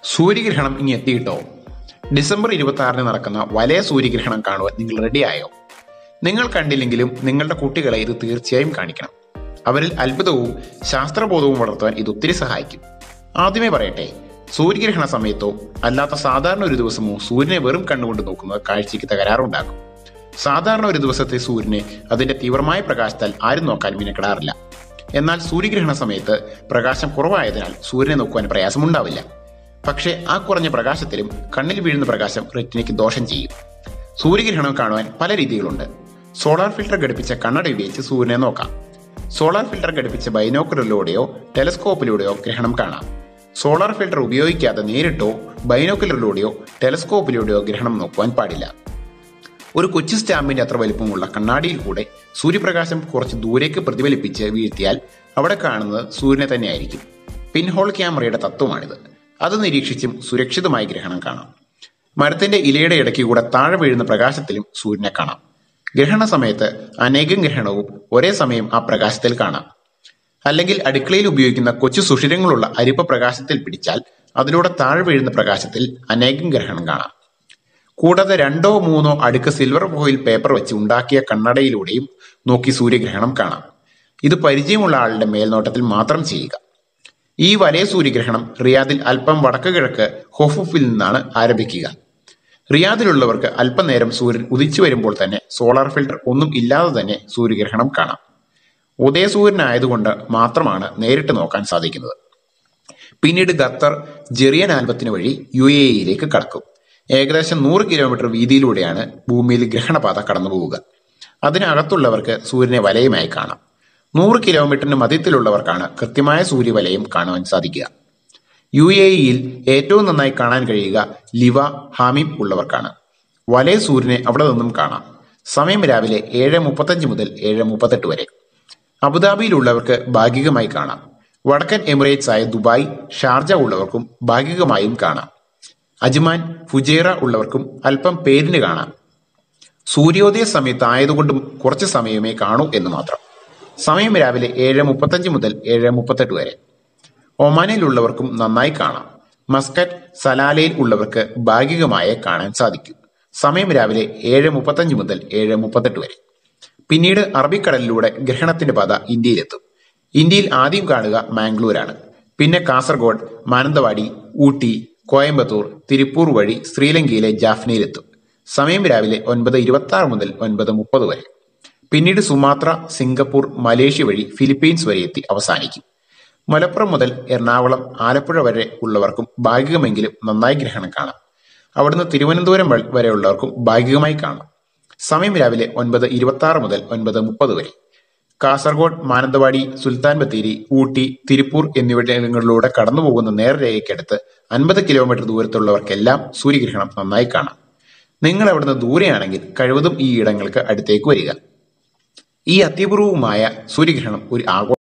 സൂര്യഗ്രഹണം ഇനി എത്തിയിട്ടോ ഡിസംബർ ഇരുപത്തി ആറിന് നടക്കുന്ന വലിയ സൂര്യഗ്രഹണം കാണുവാൻ നിങ്ങൾ റെഡിയായോ നിങ്ങൾ കണ്ടില്ലെങ്കിലും നിങ്ങളുടെ കുട്ടികളെ ഇത് തീർച്ചയായും കാണിക്കണം അവരിൽ അത്ഭുതവും ശാസ്ത്രബോധവും വളർത്തുവാൻ ഇത് ഒത്തിരി സഹായിക്കും ആദ്യമേ പറയട്ടെ സൂര്യഗ്രഹണ സമയത്തോ അല്ലാത്ത സാധാരണ ഒരു ദിവസമോ സൂര്യനെ വെറും കണ്ണുകൊണ്ട് നോക്കുന്നത് കാഴ്ചയ്ക്ക് തകരാറുണ്ടാക്കും സാധാരണ ഒരു ദിവസത്തെ സൂര്യനെ അതിന്റെ തീവ്രമായ പ്രകാശത്താൽ ആരും നോക്കാൻ മിനക്കെടാറില്ല എന്നാൽ സൂര്യഗ്രഹണ സമയത്ത് പ്രകാശം കുറവായതിനാൽ സൂര്യനെ നോക്കുവാൻ പ്രയാസമുണ്ടാവില്ല പക്ഷേ ആ കുറഞ്ഞ പ്രകാശത്തിലും കണ്ണിൽ വീഴുന്ന പ്രകാശം റെറ്റിനയ്ക്ക് ദോഷം ചെയ്യും സൂര്യഗ്രഹണം കാണുവാൻ പല രീതികളുണ്ട് സോളാർ ഫിൽട്ടർ ഘടിപ്പിച്ച കണ്ണട ഉപയോഗിച്ച് സൂര്യനെ നോക്കാം സോളാർ ഫിൽട്ടർ ഘടിപ്പിച്ച ബൈനോക്കുലറിലൂടെയോ ടെലസ്കോപ്പിലൂടെയോ ഗ്രഹണം കാണാം സോളാർ ഫിൽട്ടർ ഉപയോഗിക്കാതെ നേരിട്ടോ ബൈനോക്കുലറിലൂടെയോ ടെലസ്കോപ്പിലൂടെയോ ഗ്രഹണം നോക്കുവാൻ പാടില്ല ഒരു കൊച്ചു സ്റ്റാമ്പിന്റെ അത്ര വലിപ്പമുള്ള കണ്ണാടിയിൽ കൂടെ സൂര്യപ്രകാശം കുറച്ച് ദൂരേക്ക് പ്രതിഫലിപ്പിച്ച് വീഴ്ത്തിയാൽ അവിടെ കാണുന്നത് സൂര്യനെ തന്നെയായിരിക്കും പിൻഹോൾ ക്യാമറയുടെ തത്വമാണിത് അത് നിരീക്ഷിച്ചും സുരക്ഷിതമായി ഗ്രഹണം കാണാം മരത്തിന്റെ ഇലയുടെ ഇടയ്ക്ക് കൂടെ താഴെ വീഴുന്ന പ്രകാശത്തിലും സൂര്യനെ കാണാം ഗ്രഹണ സമയത്ത് അനേകം ഗ്രഹണവും ഒരേ സമയം ആ പ്രകാശത്തിൽ കാണാം അല്ലെങ്കിൽ അടുക്കളയിൽ ഉപയോഗിക്കുന്ന കൊച്ചു സുഷിരങ്ങളുള്ള അരിപ്പ പ്രകാശത്തിൽ പിടിച്ചാൽ അതിലൂടെ താഴെ വീഴുന്ന പ്രകാശത്തിൽ അനേകം ഗ്രഹണം കാണാം കൂടാതെ രണ്ടോ മൂന്നോ അടുക്ക് സിൽവർ ഫോയിൽ പേപ്പർ വെച്ച് ഉണ്ടാക്കിയ കണ്ണടയിലൂടെയും നോക്കി സൂര്യഗ്രഹണം കാണാം ഇത് പരിചയമുള്ള ആളുടെ മേൽനോട്ടത്തിൽ മാത്രം ചെയ്യുക ഈ വലയ സൂര്യഗ്രഹണം റിയാദിൽ അല്പം വടക്ക് കിഴക്ക് ഹൊഫുഫിൽ നിന്നാണ് ആരംഭിക്കുക റിയാദിലുള്ളവർക്ക് അല്പനേരം സൂര്യൻ ഉദിച്ചു വരുമ്പോൾ തന്നെ സോളാർ ഫിൽട്ടർ ഒന്നും ഇല്ലാതെ തന്നെ സൂര്യഗ്രഹണം കാണാം ഉദയസൂര്യനായതുകൊണ്ട് മാത്രമാണ് നേരിട്ട് നോക്കാൻ സാധിക്കുന്നത് പിന്നീട് ഖത്തർ ജെറിയൻ ആൽബത്തിന് വഴി യു എ ഇയിലേക്ക് കടക്കും ഏകദേശം നൂറ് കിലോമീറ്റർ വീതിയിലൂടെയാണ് ഭൂമിയിൽ ഗ്രഹണപാത കടന്നു പോവുക അതിനകത്തുള്ളവർക്ക് സൂര്യനെ വലയമായി കാണാം നൂറ് കിലോമീറ്ററിന് മധ്യത്തിലുള്ളവർക്കാണ് കൃത്യമായ സൂര്യവലയം കാണുവാൻ സാധിക്കുക യു എ ഇയിൽ ഏറ്റവും നന്നായി കാണാൻ കഴിയുക ലിവ ഹാമിം ഉള്ളവർക്കാണ് വലയ സൂര്യനെ അവിടെ നിന്നും കാണാം സമയം രാവിലെ ഏഴ് മുപ്പത്തഞ്ച് മുതൽ ഏഴ് മുപ്പത്തെട്ട് വരെ അബുദാബിയിലുള്ളവർക്ക് ഭാഗികമായി കാണാം വടക്കൻ എമിറേറ്റ്സ് ആയ ദുബായ് ഷാർജ ഉള്ളവർക്കും ഭാഗികമായും കാണാം അജ്മാൻ ഫുജേറ ഉള്ളവർക്കും അല്പം പേരിന് കാണാം സൂര്യോദയ സമയത്ത് ആയതുകൊണ്ടും കുറച്ച് സമയമേ കാണൂ എന്ന് മാത്രം സമയം രാവിലെ ഏഴ് മുപ്പത്തഞ്ച് മുതൽ ഏഴ് മുപ്പത്തെട്ട് വരെ ഒമാനിലുള്ളവർക്കും നന്നായി കാണാം മസ്കറ്റ് സലാലയിൽ ഉള്ളവർക്ക് ഭാഗികമായേ കാണാൻ സാധിക്കൂ സമയം രാവിലെ ഏഴ് മുപ്പത്തഞ്ച് മുതൽ ഏഴ് മുപ്പത്തെട്ട് വരെ പിന്നീട് അറബിക്കടലിലൂടെ ഗ്രഹണത്തിന്റെ പാത ഇന്ത്യയിലെത്തും ഇന്ത്യയിൽ ആദ്യം കാണുക മാംഗ്ലൂരാണ് പിന്നെ കാസർഗോഡ് മാനന്തവാടി ഊട്ടി കോയമ്പത്തൂർ തിരുപ്പൂർ വഴി ശ്രീലങ്കയിലെ ജാഫ്നയിലെത്തും സമയം രാവിലെ ഒൻപത് ഇരുപത്തി ആറ് മുതൽ ഒൻപത് മുപ്പത് വരെ പിന്നീട് സുമാത്ര സിംഗപ്പൂർ മലേഷ്യ വഴി ഫിലിപ്പീൻസ് വരെ എത്തി അവസാനിക്കും മലപ്പുറം മുതൽ എറണാകുളം ആലപ്പുഴ വരെ ഉള്ളവർക്കും ഭാഗികമെങ്കിലും നന്നായി ഗ്രഹണം കാണാം അവിടുന്ന് തിരുവനന്തപുരം വരെയുള്ളവർക്കും ഭാഗികമായി കാണാം സമയം രാവിലെ ഒൻപത് ഇരുപത്തി ആറ് മുതൽ ഒൻപത് മുപ്പത് വരെ കാസർഗോഡ് മാനന്തവാടി സുൽത്താൻ ബത്തേരി ഊട്ടി തിരുപ്പൂർ എന്നിവിടങ്ങളിലൂടെ കടന്നു പോകുന്ന നേർരേഖയ്ക്കടുത്ത് അൻപത് കിലോമീറ്റർ ദൂരത്തുള്ളവർക്കെല്ലാം സൂര്യഗ്രഹണം നന്നായി കാണാം നിങ്ങൾ അവിടുന്ന് ദൂരെയാണെങ്കിൽ കഴിവതും ഈ ഇടങ്ങൾക്ക് അടുത്തേക്ക് വരിക ഈ അത്യപൂർവമായ സൂര്യഗ്രഹണം ഒരു ആഘോഷം